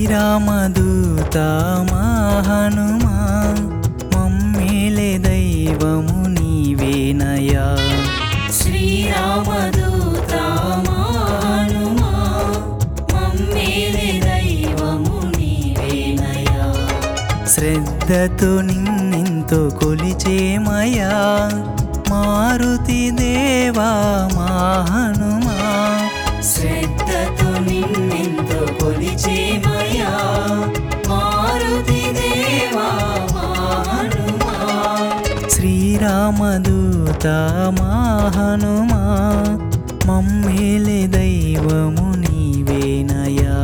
శ్రీరామదూత మా హనుమా మమ్మేలే దైవము నీవేనయా శ్రీరామదూత మా హనుమా మమ్మేలే దైవము నీవేనయా శ్రద్ధతో నిన్నెంతో కొలిచేమయా మారుతి దేవా మా హనుమా శ్రద్ధతో నిన్నెంతో కొలిచేమయా మారుతి దేవా మా హనుమా శ్రీరామదూత మా హనుమా మమ్మేలే దైవము నీవేనయా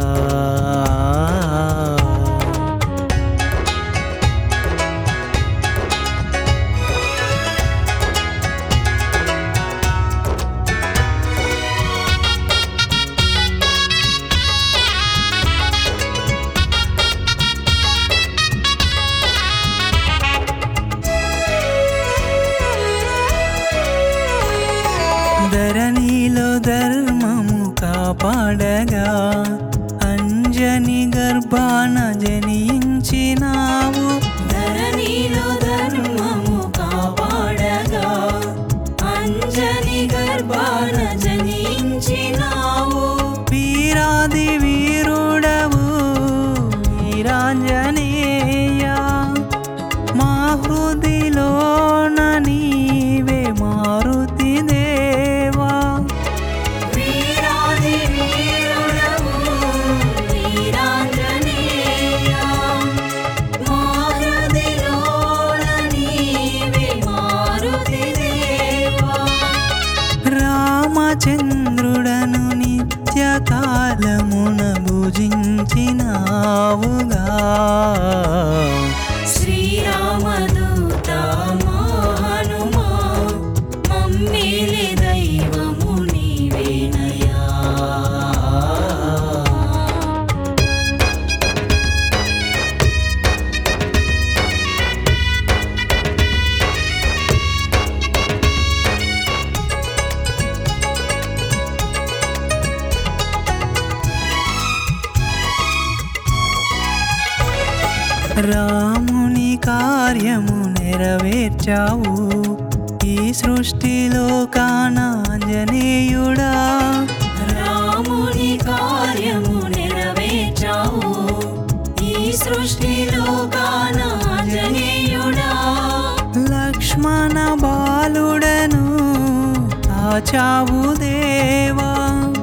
ధరణిలో ధర్మము కాపాడగా అంజని గర్భాన జనించినావు ధరణిలో ధర్మము కాపాడగా అంజని గర్భాన జనించినావు వీరాది వీరుడవు వీరాంజనేయ మా హృదిలోన నీవే మారుతి దేవా వీరాది వీరుడవు వీరాంజనేయ మా హృదిలోన నీవే మారుతి దేవా రామచంద్రుడను నిత్యకాలమున భుజించినావుగా శ్రీరామదూత మా హనుమా మమ్మేలే దైవము నీవేనయా రాముని కార్యము నెరవేర్చావు ఈ సృష్టిలో కానాంజనేయుడా రాముని కార్యము నెరవేర్చావు ఈ సృష్టిలో కానాంజనేయుడా లక్ష్మణ బాలుడను ఆచావు దేవా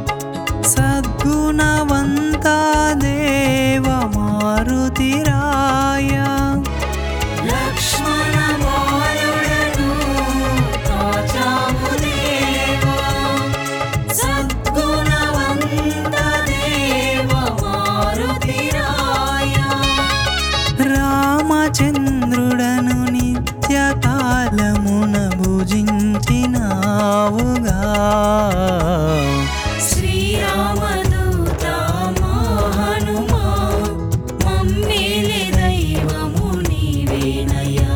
సద్గుణవంత దేవ మారుతిరాయ లక్ష్మణ బాలుడను కాచావు దేవా సద్గుణవంత దేవ మారుతిరాయ రామచంద్రుడను నిత్యకాలమున భుజించినావుగా శ్రీరామదూత మా హనుమా మమ్మేలే దైవము నీవేనయా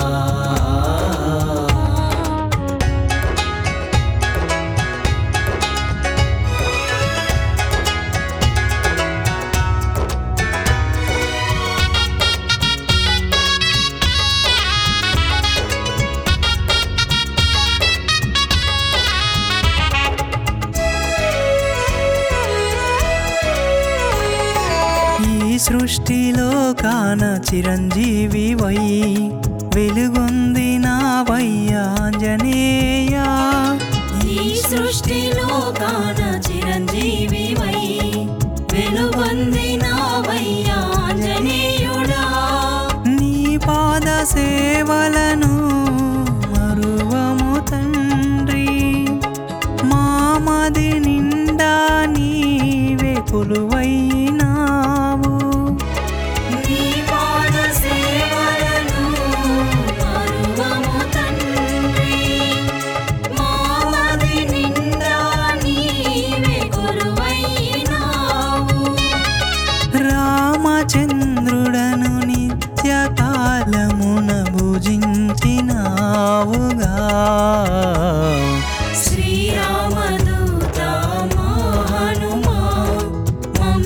ఈ సృష్టిలో కాన చిరంజీవి వై వెలుగొందిన వయ్యాంజనేయా ఈ సృష్టిలో కాన చిరంజీవి వై వెలుగొందిన వయ్యాంజనేయుడా నీ పాద సేవలను మరువము తండ్రి మామది నిండా నీవే కొలువైనావు నీ పాద సేవలను మరువము తండ్రి మామది నిండా నీవే కొలువైనావు రామచంద్రుడను నిత్యకాలమున భుజించినావుగా శ్రీరామదూత మా హనుమా మమ్మ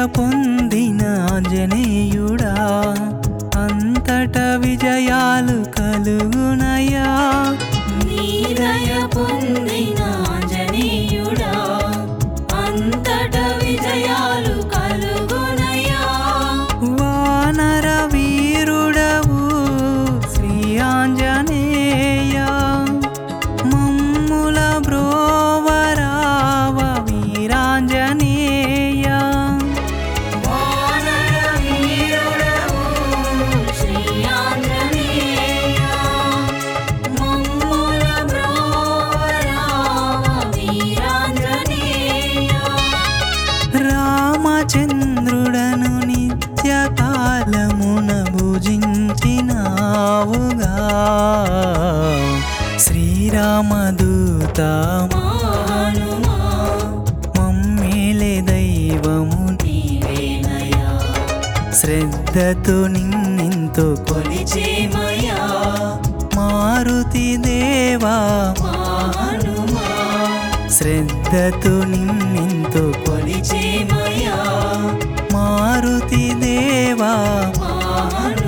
పొందిన ఆంజనేయుడా అంతట విజయాలు కలుగునయా నీదయ పొందిన ఆంజనేయుడా అంతట విజయాలు కలుగునయా వానర వీరుడవు శ్రీ ఆంజనేయ మమ్ముల బ్రోవరావ వీరాంజనేయ వానర వీరుడవు శ్రీ ఆంజనేయ మమ్ముల బ్రోవరావ వీరాంజనేయ రామచంద్రుడను నిత్యకాలమున భుజించినావుగా శ్రీరామదూత మానుమా మమ్మేలే దైవము నీవేనయా శ్రద్ధతో నిన్నెంతో కొలిచేమయా మారుతి దేవా మానుమా శ్రద్ధతో నిన్నెంతో కొలిచేమయా మారుతి దేవా మానుమా